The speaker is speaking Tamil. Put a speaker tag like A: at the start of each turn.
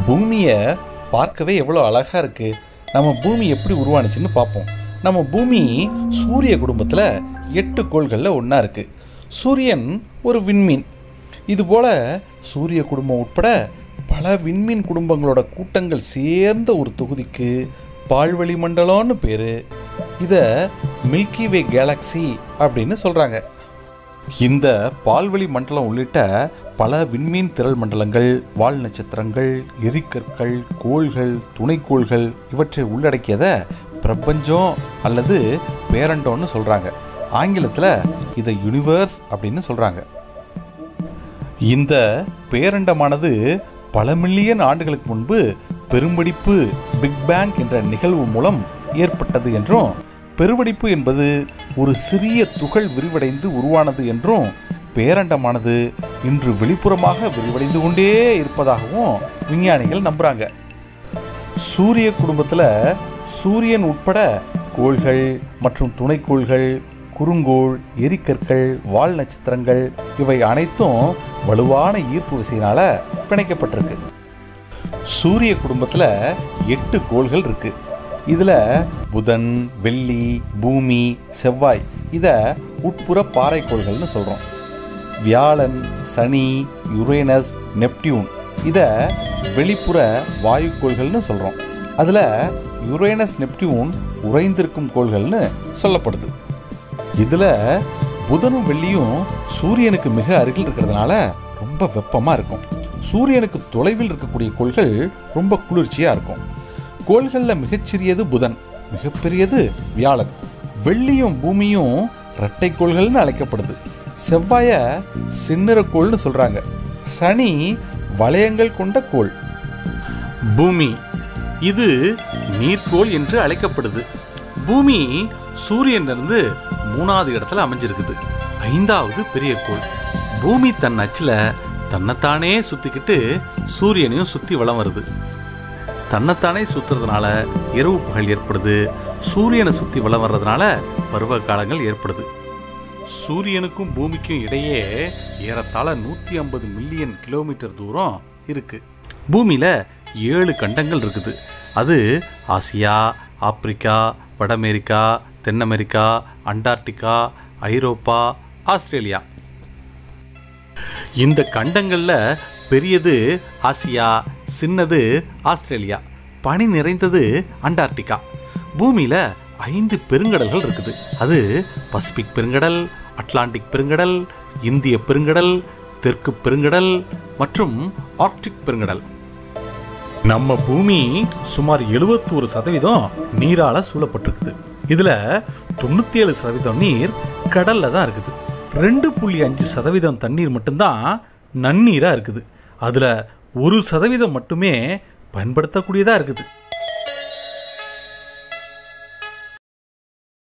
A: பூமியை பார்க்கவே எவ்வளோ அழகாக இருக்குது நம்ம பூமி எப்படி உருவானுச்சுன்னு பார்ப்போம் நம்ம பூமி சூரிய குடும்பத்தில் எட்டு கோள்களில் ஒன்றா இருக்குது சூரியன் ஒரு விண்மீன் இதுபோல் சூரிய குடும்பம் உட்பட பல விண்மீன் குடும்பங்களோட கூட்டங்கள் சேர்ந்த ஒரு தொகுதிக்கு பால்வெளி மண்டலம்னு பேர் இதை மில்கி வே கேலக்ஸி அப்படின்னு சொல்கிறாங்க இந்த பால்வெளி மண்டலம் உள்ளிட்ட பல விண்மீன் திரள் மண்டலங்கள் வால் நட்சத்திரங்கள் எரிக்கற்கள் கோள்கள் துணைக்கோள்கள் இவற்றை உள்ளடக்கியதை பிரபஞ்சம் அல்லது பேரண்டோன்னு சொல்கிறாங்க ஆங்கிலத்தில் இதை யுனிவர்ஸ் அப்படின்னு சொல்கிறாங்க இந்த பேரண்டமானது பல மில்லியன் ஆண்டுகளுக்கு முன்பு பெரும்படிப்பு பிக் பேங் என்ற நிகழ்வு மூலம் ஏற்பட்டது என்றும் பெருவெடிப்பு என்பது ஒரு சிறிய துகள் விரிவடைந்து உருவானது என்றும் பேரண்டமானது இன்று வெளிப்புறமாக விரிவடைந்து கொண்டே இருப்பதாகவும் விஞ்ஞானிகள் நம்புறாங்க சூரிய குடும்பத்தில் சூரியன் உட்பட கோள்கள் மற்றும் துணைக்கோள்கள் குறுங்கோள் எரிக்கற்கள் வால் நட்சத்திரங்கள் இவை அனைத்தும் வலுவான ஈர்ப்பு விசையினால பிணைக்கப்பட்டிருக்கு சூரிய குடும்பத்தில் எட்டு கோள்கள் இருக்கு இதில் புதன் வெள்ளி பூமி செவ்வாய் இதை உட்புற பாறைக்கோள்கள்னு சொல்கிறோம் வியாழன் சனி யுரேனஸ் நெப்டியூன் இதை வெளிப்புற வாயுக்கோள்கள்னு சொல்கிறோம் அதில் யுரேனஸ் நெப்டியூன் உறைந்திருக்கும் கோள்கள்னு சொல்லப்படுது இதில் புதனும் வெள்ளியும் சூரியனுக்கு மிக அருகில் இருக்கிறதுனால ரொம்ப வெப்பமாக இருக்கும் சூரியனுக்கு தொலைவில் இருக்கக்கூடிய கோள்கள் ரொம்ப குளிர்ச்சியாக இருக்கும் கோள்களில் மிகச்சிறியது புதன் மிகப்பெரியது வியாழன் வெள்ளியும் பூமியும் இரட்டை கோள்கள்னு அழைக்கப்படுது செவ்வாயை சின்னிறக்கோள்னு சொல்கிறாங்க சனி வளையங்கள் கொண்ட கோள் பூமி இது நீர்க்கோள் என்று அழைக்கப்படுது பூமி சூரியனிலிருந்து மூணாவது இடத்துல அமைஞ்சிருக்குது ஐந்தாவது பெரிய கோள் பூமி தன் அச்சில் தன்னைத்தானே சுத்திக்கிட்டு சூரியனையும் சுத்தி வலம் வருது தன்னைத்தானே சுத்துறதுனால இரவு பகல் ஏற்படுது சூரியனை சுத்தி வலம் வர்றதுனால பருவ காலங்கள் ஏற்படுது சூரியனுக்கும் பூமிக்கும் இடையே ஏறத்தாழ நூற்றி ஐம்பது மில்லியன் கிலோமீட்டர் தூரம் இருக்கு பூமியில் ஏழு கண்டங்கள் இருக்குது அது ஆசியா ஆப்பிரிக்கா வட அமெரிக்கா தென் அமெரிக்கா அண்டார்டிகா ஐரோப்பா ஆஸ்திரேலியா இந்த கண்டங்களில் பெரியது ஆசியா சின்னது ஆஸ்திரேலியா பனி நிறைந்தது அண்டார்டிகா பூமியில் ஐந்து பெருங்கடல்கள் இருக்குது அது பசிபிக் பெருங்கடல் அட்லாண்டிக் பெருங்கடல் இந்திய பெருங்கடல் தெற்கு பெருங்கடல் மற்றும் ஆர்க்டிக் பெருங்கடல் நம்ம பூமி சுமார் எழுபத்தோரு சதவீதம் நீரால சூழப்பட்டிருக்குது இதுல தொண்ணூத்தி ஏழு சதவீதம் நீர் கடல்ல தான் இருக்குது ரெண்டு புள்ளி அஞ்சு சதவீதம் தண்ணீர் மட்டும்தான் நன்னீரா இருக்குது அதுல ஒரு சதவீதம் மட்டுமே பயன்படுத்தக்கூடியதா இருக்குது